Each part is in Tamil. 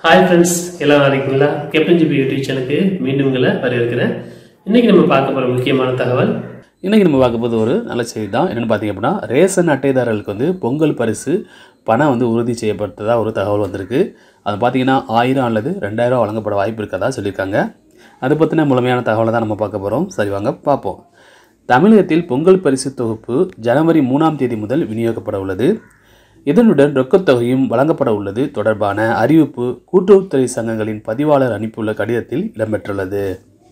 ஹாய் ஃப்ரெண்ட்ஸ் எல்லாம் நல்லா இருக்கீங்களா கேப்டன் ஜிபி யூடியூப் சேனலுக்கு மீண்டும் உங்களை வரவேற்கிறேன் இன்னைக்கு நம்ம பார்க்க போகிற முக்கியமான தகவல் இன்றைக்கி நம்ம பார்க்க போது ஒரு நல்ல செய்தி தான் என்னென்னு பார்த்தீங்க அப்படின்னா ரேஷன் அட்டைதாரர்களுக்கு வந்து பொங்கல் பரிசு பணம் வந்து உறுதி செய்யப்பட்டதா ஒரு தகவல் வந்திருக்கு அது பார்த்தீங்கன்னா ஆயிரம் அல்லது ரெண்டாயிரம் வழங்கப்பட வாய்ப்பு இருக்கதா சொல்லியிருக்காங்க அதை பற்றின முழுமையான தகவலை தான் நம்ம பார்க்க போகிறோம் சரி வாங்க பார்ப்போம் தமிழகத்தில் பொங்கல் பரிசு தொகுப்பு ஜனவரி மூணாம் தேதி முதல் விநியோகிக்கப்பட உள்ளது இதனுடன் ரொக்கத் தொகையும் வழங்கப்பட உள்ளது தொடர்பான அறிவிப்பு கூட்டுறவுத்துறை சங்கங்களின் பதிவாளர் அனுப்பியுள்ள கடிதத்தில் இடம்பெற்றுள்ளது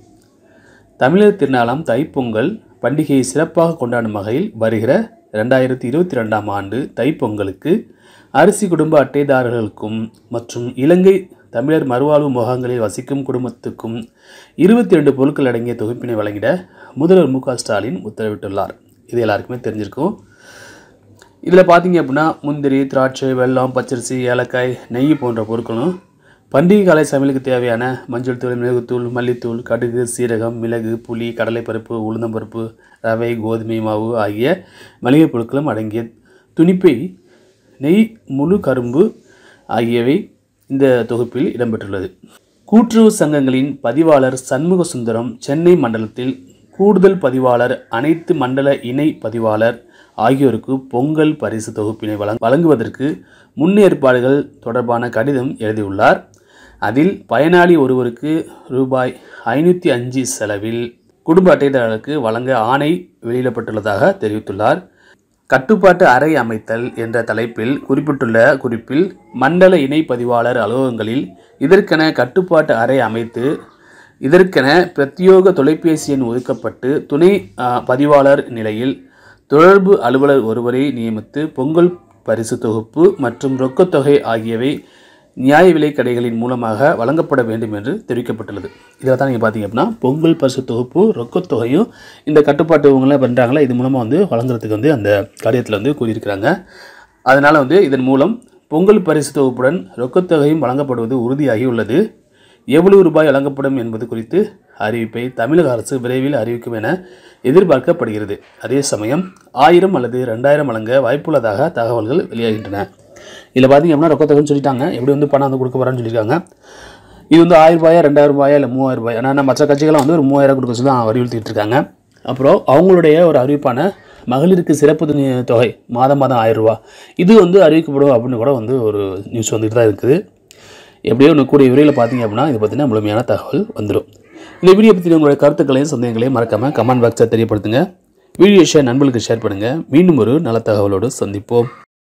தமிழர் திருநாளாம் தைப்பொங்கல் பண்டிகையை சிறப்பாக கொண்டாடும் வகையில் வருகிற ரெண்டாயிரத்தி இருபத்தி ரெண்டாம் ஆண்டு தைப்பொங்கலுக்கு அரிசி குடும்ப அட்டைதாரர்களுக்கும் மற்றும் இலங்கை தமிழர் மறுவாழ்வு முகாம்களில் வசிக்கும் குடும்பத்துக்கும் இருபத்தி ரெண்டு பொருட்கள் அடங்கிய தொகுப்பினை வழங்கிட முதல்வர் மு க ஸ்டாலின் உத்தரவிட்டுள்ளார் இது எல்லாருக்குமே தெரிஞ்சிருக்கும் இதில் பார்த்தீங்க அப்படின்னா முந்திரி திராட்சை வெல்லம் பச்சரிசி ஏலக்காய் நெய் போன்ற பொருட்களும் பண்டிகை காலை சமையலுக்கு தேவையான மஞ்சள் தூள் மிளகுத்தூள் மல்லித்தூள் கடுகு சீரகம் மிளகு புளி கடலைப்பருப்பு உளுந்தம்பருப்பு ரவை கோதுமை மாவு ஆகிய மளிகை பொருட்களும் அடங்கிய துணிப்பை நெய் முழு கரும்பு ஆகியவை இந்த தொகுப்பில் இடம்பெற்றுள்ளது கூட்டுறவு சங்கங்களின் பதிவாளர் சண்முக சுந்தரம் சென்னை மண்டலத்தில் கூடுதல் பதிவாளர் அனைத்து மண்டல இணை பதிவாளர் ஆகியோருக்கு பொங்கல் பரிசு தொகுப்பினை வழங் வழங்குவதற்கு முன்னேற்பாடுகள் தொடர்பான கடிதம் எழுதியுள்ளார் அதில் பயனாளி ஒருவருக்கு ரூபாய் ஐநூற்றி அஞ்சு செலவில் குடும்ப அட்டைதாரர்களுக்கு வழங்க ஆணை வெளியிடப்பட்டுள்ளதாக தெரிவித்துள்ளார் கட்டுப்பாட்டு அறை அமைத்தல் என்ற தலைப்பில் குறிப்பிட்டுள்ள குறிப்பில் மண்டல இணை பதிவாளர் அலுவலகங்களில் இதற்கென கட்டுப்பாட்டு அறை அமைத்து இதற்கென பிரத்யோக தொலைபேசி எண் ஒதுக்கப்பட்டு துணை ஆ, பதிவாளர் நிலையில் தொடர்பு அலுவலர் ஒருவரை நியமித்து பொங்கல் பரிசு தொகுப்பு மற்றும் ரொக்கத்தொகை ஆகியவை நியாய விலைக் கடைகளின் மூலமாக வழங்கப்பட வேண்டும் என்று தெரிவிக்கப்பட்டுள்ளது இதில் தான் நீங்கள் பார்த்தீங்க அப்படின்னா பொங்கல் பரிசு தொகுப்பு ரொக்கத்தொகையும் இந்த கட்டுப்பாட்டு இவங்களாம் பண்ணுறாங்களா இது மூலமாக வந்து வழங்குறதுக்கு வந்து அந்த கடிதத்தில் வந்து கூறியிருக்கிறாங்க அதனால் வந்து இதன் மூலம் பொங்கல் பரிசு தொகுப்புடன் ரொக்கத்தொகையும் வழங்கப்படுவது உறுதியாகி உள்ளது எவ்வளவு ரூபாய் வழங்கப்படும் என்பது குறித்து அறிவிப்பை தமிழக அரசு விரைவில் அறிவிக்கும் என எதிர்பார்க்கப்படுகிறது அதே சமயம் ஆயிரம் அல்லது ரெண்டாயிரம் வழங்க வாய்ப்புள்ளதாக தகவல்கள் வெளியாகின்றன இதில் பார்த்தீங்க அப்படின்னா ரொக்கத்தொகைன்னு சொல்லிட்டாங்க எப்படி வந்து பணம் வந்து கொடுக்க போகிறான்னு சொல்லியிருக்காங்க இது வந்து ஆயிரம் ரூபாயா ரெண்டாயிரம் ரூபாயா இல்லை மூவாயிரம் ரூபாய் ஏன்னா மற்ற கட்சிகள்லாம் வந்து ஒரு மூவாயிரம் கொடுக்க சொல்லி தான் வலியுறுத்திட்டு இருக்காங்க அப்புறம் அவங்களுடைய ஒரு அறிவிப்பான மகளிருக்கு சிறப்பு துணி- தொகை மாதம் மாதம் ஆயிரம் ரூபாய் இது வந்து அறிவிக்கப்படும் அப்படின்னு கூட வந்து ஒரு நியூஸ் வந்துட்டு தான் இருக்குது எப்படியோ ஒன்று கூடிய விரைவில் பார்த்தீங்க அப்படின்னா இதை பற்றின முழுமையான தகவல் வந்துடும் இந்த வீடியோ பற்றி உங்களுடைய கருத்துக்களையும் சந்தேகங்களையும் மறக்காமல் கமெண்ட் பாக்ஸை தெரியப்படுத்துங்க வீடியோ ஷேர் நண்பர்களுக்கு ஷேர் பண்ணுங்கள் மீண்டும் ஒரு நல்ல தகவலோடு சந்திப்போம்